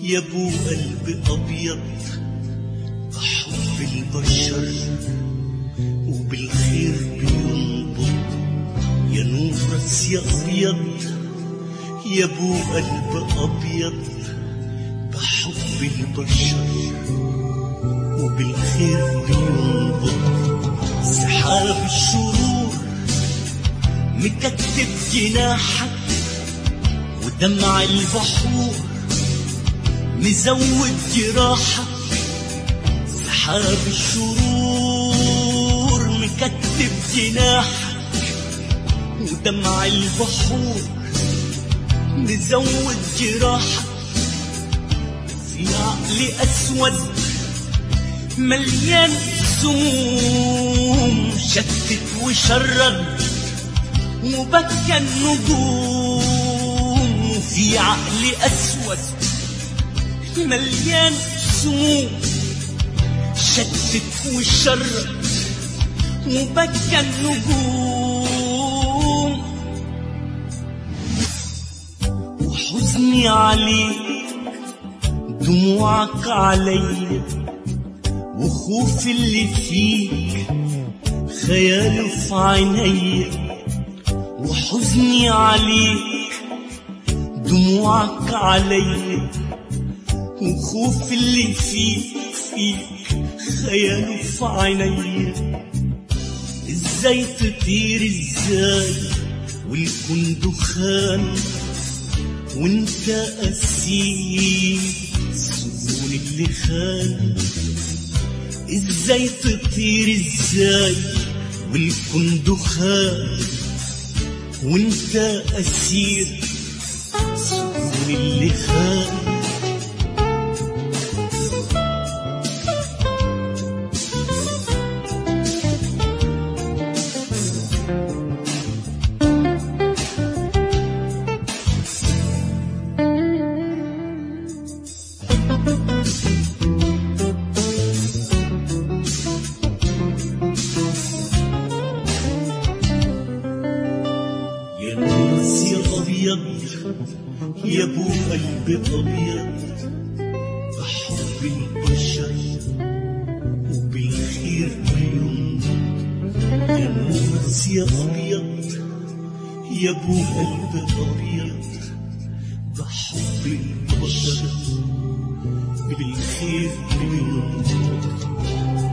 يا ابو قلب ابيض بحب البشر وبالخير بينبض يا نورس يا ابيض يا ابو قلب ابيض بحب البشر وبالخير بينبض سحاب الشرور مكتب جناحك ودمع البحور مزود جراحك سحاب الشرور مكتب جناحك ودمع البحور مزود جراحك في عقل أسود مليان سموم شتت وشرد وبكى النجوم في عقل أسود مليان سموم شتت وشرد وبكى النجوم وحزني عليك دموعك عليا وخوف اللي فيك خياله في عينيا وحزني عليك دموعك عليا وخوف اللي فيك فيك خياله في عينيا ازاي تطير ازاي والكون دخان وانت اسير سجون اللي خان ازاي تطير ازاي والكون دخان وانت اسير سجون اللي خان يا ناس يا أبيض يا أبو قلب أبيض بحب البشر وبالخير بيوم يا ناس يا أبيض يا أبو قلب أبيض بحب البشر بالخير بيوم